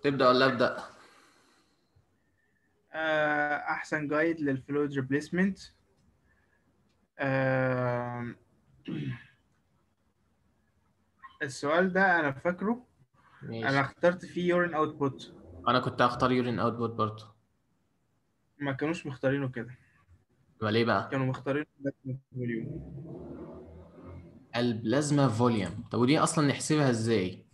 تبدا ولا ابدا آه، احسن جايد للفلويد ريبليسمنت السؤال ده انا فاكره انا ماشي اخترت فيه يورين اوتبوت انا كنت هختار يورين اوتبوت برضه ما كانوش مختارينه كده امال ايه بقى كانوا مختارين فوليوم البلازما فوليوم طب ودي اصلا نحسبها ازاي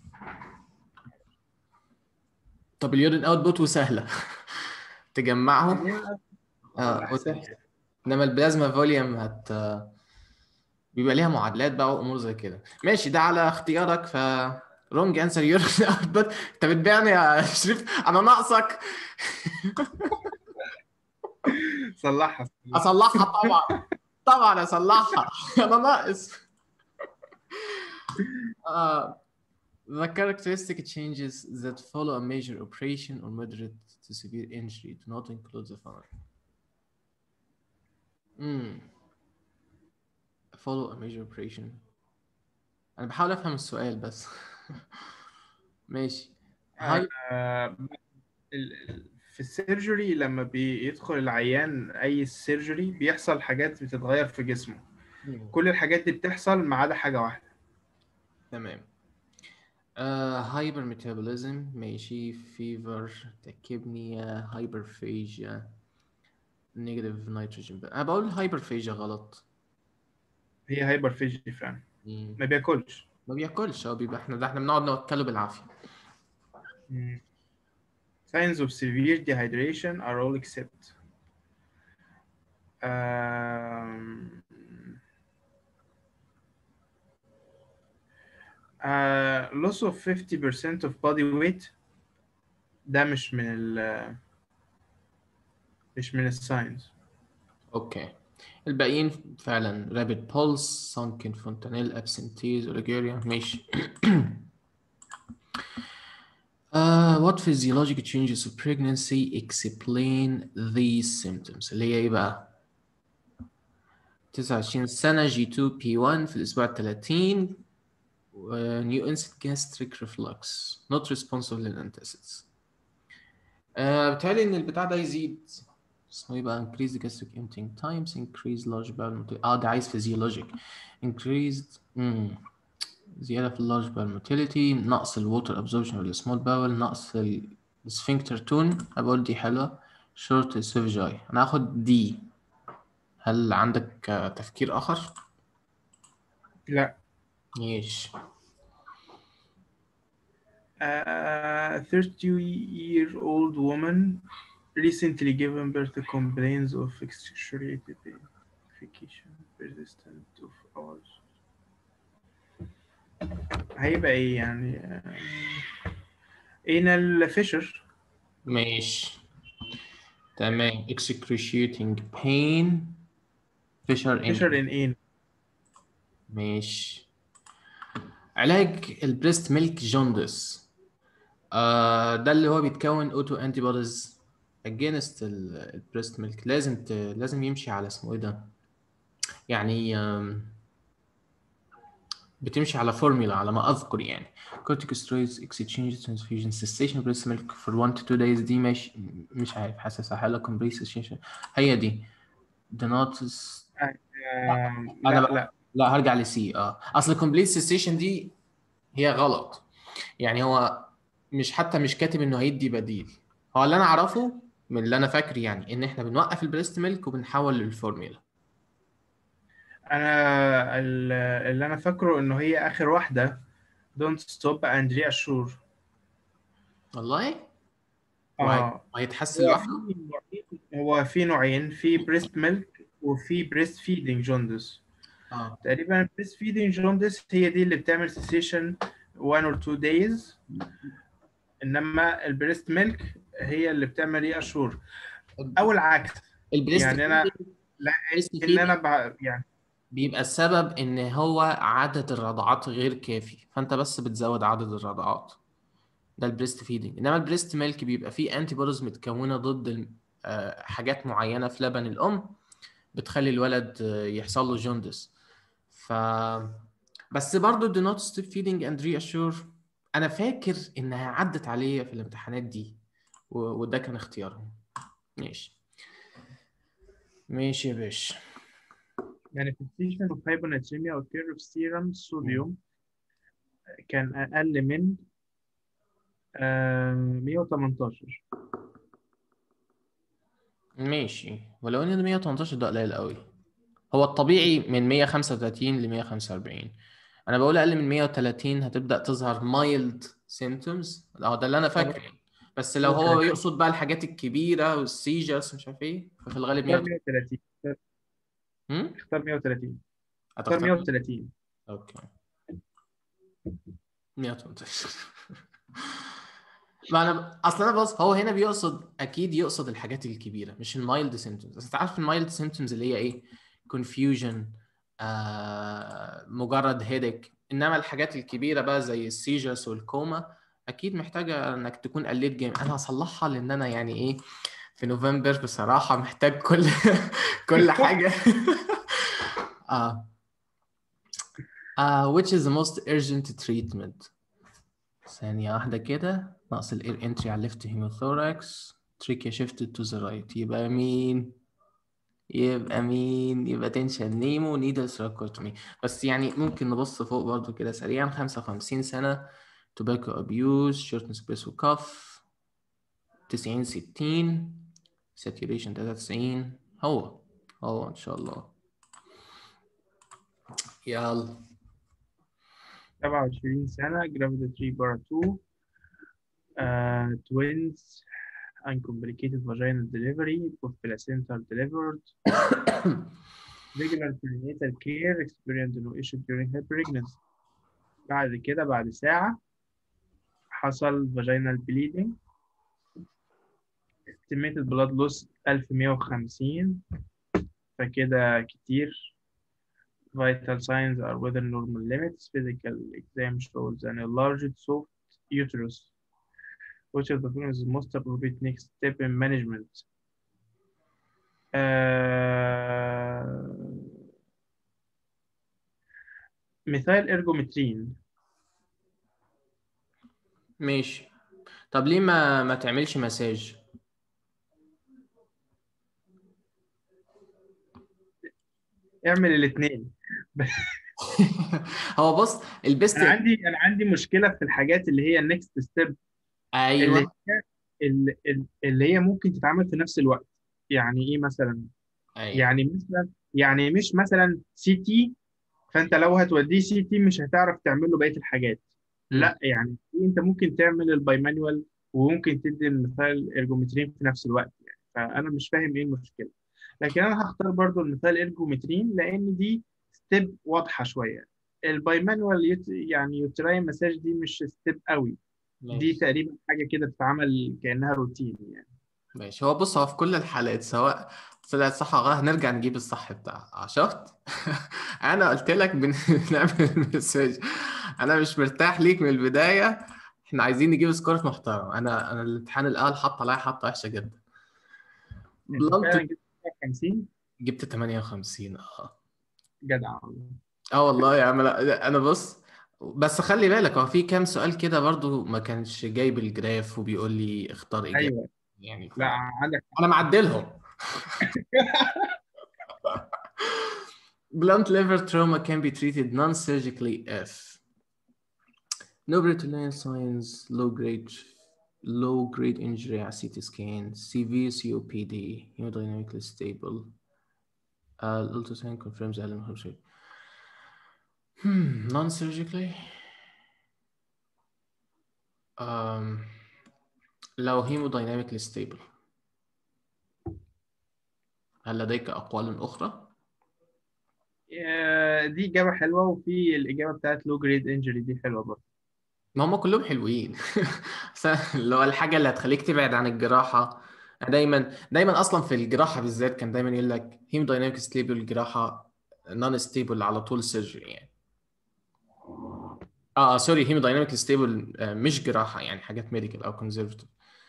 طب اليورين اوتبوت وسهله تجمعهم اه وتحسب انما البلازما فوليوم هت بيبقى ليها معادلات بقى وامور زي كده ماشي ده على اختيارك ف رونج انسر يورين اوتبوت انت بتبيعني يا شريف انا ناقصك صلحها اصلحها طبعا طبعا اصلحها انا ناقص uh, the characteristic changes that follow a major operation or moderate to severe injury do not include the following. Hmm. Follow a major operation. أنا بحاول أفهم السؤال بس. ماشي. هاي آه، ال- ال- في السيرجري لما بيدخل العيان اي سيرجري بيحصل حاجات بتتغير في جسمه كل الحاجات دي بتحصل ما عدا حاجه واحده تمام. هايبر ميتابوليزم ماشي فيفر تاكيبنيا هايبرفيجيا نيجاتيف نيتروجين انا بقول هايبرفيجيا غلط هي هايبر فيجي فعلا مم. ما بياكلش ما بياكلش هو بيبقى احنا ده احنا بنقعد نوكله بالعافيه signs of severe dehydration are all except um, uh, loss of 50% of body weight ده مش من ال مش من الساينز اوكي الباقيين فعلا رابid pulse sunken fontanelle absentees oliguria ماشي Uh, what physiological changes of pregnancy explain these symptoms اللي هي ايه بقى 29 سنة G2 P1 في الأسبوع الثلاثين و new incident gastric reflux not responsive للانتاسيدز آه بتهيألي إن البتاع ده يزيد اسمه ايه بقى increase the gastric emptying times increase large bowel motility اه ده عايز physiologic increased مم. زيادة في اللارج bowel motility نقص الووتر absorption في السمول باول نقص في السفنكتر تون أقول دي حلوة short السوفجاي أنا هاخد دي هل عندك آه، تفكير آخر؟ لا ماشي A 30 year old woman recently given birth complains of excruciating pain, defecation persistent of hours. هيبقى ايه يعني آه، anal fissure ماشي تمام excruciating pain fissure in fissure in anal ماشي علاج البريست ميلك جوندس آه ده اللي هو بيتكون اوتو انتي بوديز اجينست البريست ميلك لازم ت... لازم يمشي على اسمه ايه ده يعني آم، بتمشي على فورمولا على ما اذكر يعني corticosteroids exchange transfusion cessation of breast milk for 1 to 2 days دي مش مش عارف حاسسها حاله complete cessation هي دي the notice آه، أنا لا بقى- لا لا هرجع لسي اه اصل كومبليت سيسيشن دي هي غلط يعني هو مش حتى مش كاتب انه هيدي بديل هو اللي انا اعرفه من اللي انا فاكر يعني ان احنا بنوقف البريست ميلك وبنحول للفورميلا انا ال- اللي انا فاكره انه هي اخر واحده don't stop and reassure والله اه وهيتحسن هو لوحده في نوعين- هو في نوعين في بريست ميلك وفي بريست فيدنج جوندس اه تقريبا بريست فيدنج جوندس هي دي اللي بتعمل سيسيشن 1 or 2 days انما البريست ميلك هي اللي بتعمل ايه اشهر او العكس البريست يعني أنا- feeding- لا البريست ان feeding انا بع... يعني بيبقى السبب ان هو عدد الرضعات غير كافي فانت بس بتزود عدد الرضعات ده البريست فيدنج انما البريست ميلك بيبقى فيه انتي بوديز متكونه ضد ال- آه، حاجات معينه في لبن الام بتخلي الولد آه، يحصل له جوندس ف بس برضه do not stop feeding and reassure انا فاكر انها عدت عليا في الامتحانات دي و... وده كان اختيارهم ماشي ماشي يا باشا manifestation of hyponatremia occur في serum صوديوم كان أقل من آه 118 ماشي ولو ان 118 ده قليل قوي هو الطبيعي من 135 ل 145 انا بقول اقل من 130 هتبدا تظهر مايلد سيمتومز اه ده اللي انا فاكره يعني. بس لو هو 130. يقصد بقى الحاجات الكبيره والسيجرز مش عارف ايه ففي الغالب اختار 100 130 هم؟ اختار 130 اختار هتختار 130 اوكي 118 ما انا اصل انا بص هو هنا بيقصد اكيد يقصد الحاجات الكبيره مش المايلد سيمتومز بس انت عارف المايلد سيمتومز اللي هي ايه confusion آه مجرد هيدك انما الحاجات الكبيره بقى زي السيجرز والكوما اكيد محتاجه انك تكون قليت جيم انا هصلحها لان انا يعني ايه في نوفمبر بصراحه محتاج كل كل حاجه اه Uh, which is the most urgent treatment ثانية واحدة كده ناقص الاير انتري على الليفت هيموثوركس تريكيا شيفتد تو ذا رايت يبقى مين؟ يبقى مين؟ يبقى تنشن نيمو نيدل ثراكوتومي بس يعني ممكن نبص فوق برضو كده سريعا 55 سنة توباكو ابيوز شورتنس بريس وكف 90 60 ساتوريشن 93 هو هو ان شاء الله يلا 27 سنة gravid 3 بارا 2 uh, twins uncomplicated vaginal delivery both placental delivered regular prenatal care experienced no issue during her pregnancy بعد كده بعد ساعة حصل vaginal bleeding estimated blood loss 1150 فكده كتير vital signs are within normal limits physical exam shows an enlarged soft uterus which of the following is the most appropriate next step in management آه... مثال ارجومترين ماشي طب ليه ما ما تعملش مساج اعمل الاثنين هو بص البيست انا عندي انا عندي مشكله في الحاجات اللي هي النكست ستيب اللي ايوه هي اللي, اللي هي ممكن تتعمل في نفس الوقت يعني ايه مثلا ايوه يعني مثلا يعني مش مثلا سي تي فانت لو هتوديه سي تي مش هتعرف تعمل له بقيه الحاجات مم. لا يعني انت ممكن تعمل الباي مانوال وممكن تدي المثال الارجومترين في نفس الوقت يعني فانا مش فاهم ايه المشكله لكن انا هختار برضو المثال ارجومترين لان دي ستيب واضحه شويه الباي مانوال يت... يعني يوتراين مساج دي مش ستيب قوي دي ماشي تقريبا حاجه كده بتتعمل كانها روتين يعني ماشي هو بص هو في كل الحالات سواء طلعت صح او غلط هنرجع نجيب الصح بتاعها شفت انا قلت لك بن- بنعمل مساج انا مش مرتاح ليك من البدايه احنا عايزين نجيب سكور محترم انا انا الامتحان الاول حط عليا حطه وحشه جدا انت فعلا بلانت جبت 50 جبت 58 اه جدع والله اه والله يا عم لا انا بص بس خلي بالك هو في كام سؤال كده برضو ما كانش جايب الجراف وبيقول لي اختار اجابه ايوه يعني ف... لا عندك انا معدلهم blunt liver trauma can be treated non-surgically if no Britolinian signs, low grade low grade injury على CT scan, severe COPD, hemodynamically stable. Uh, ultrasound confirms Allen Hershey. Hmm, non-surgically. Um, لو hemodynamically stable. هل لديك أقوال أخرى؟ آه، دي اجابه حلوه وفي الاجابه بتاعت لو جريد انجري دي حلوه برضه ما هم كلهم حلوين بس اللي هو الحاجة اللي هتخليك تبعد عن الجراحة دايما دايما أصلا في الجراحة بالذات كان دايما يقول لك هيمودايناميك ستيبل الجراحة نون ستيبل على طول سيرجري يعني اه سوري هيمودايناميك ستيبل مش جراحة يعني حاجات ميديكال أو كونزرفتيف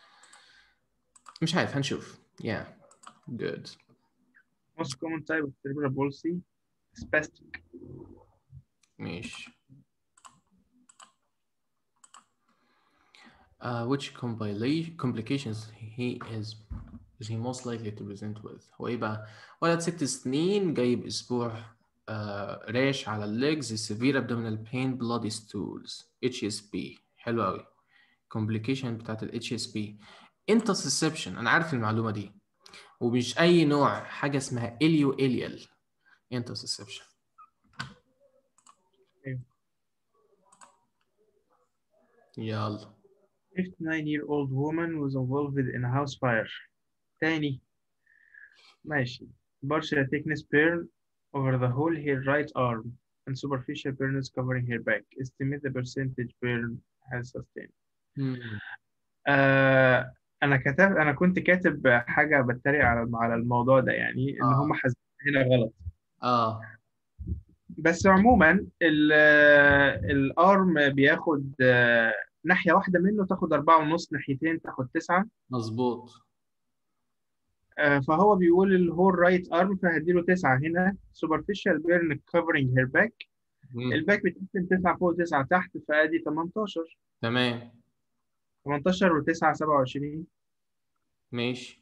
مش عارف هنشوف yeah good most common type of cerebral palsy spastic ماشي uh, which compila- complications he is is he most likely to present with هو ايه بقى ولد ست سنين جايب اسبوع آه ريش على الليجز severe abdominal pain bloody stools HSP حلو قوي complication بتاعت ال HSP intussusception انا عارف المعلومه دي ومش اي نوع حاجه اسمها اليو اليال intussusception أيوة. يلا 59 year old woman was involved in a house fire تاني ماشي partial thickness burn over the whole her right arm and superficial burns covering her back estimate the percentage burn has sustained مم. آه انا كتب انا كنت كاتب حاجه بتريق على على الموضوع ده يعني ان آه. هم حاسبين هنا غلط اه بس عموما ال- الارم بياخد آه، ناحيه واحده منه تاخد أربعة ونص ناحيتين تاخد تسعة مظبوط آه، فهو بيقول الهول رايت ارم فهديله تسعة هنا superficial burn covering her back مم. الباك بتقسم تسعة فوق تسعة تحت فادي 18 تمام 18 و9 27 ماشي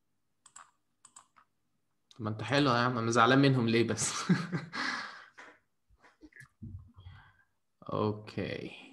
طب ما انت حلو يا عم انا زعلان منهم ليه بس اوكي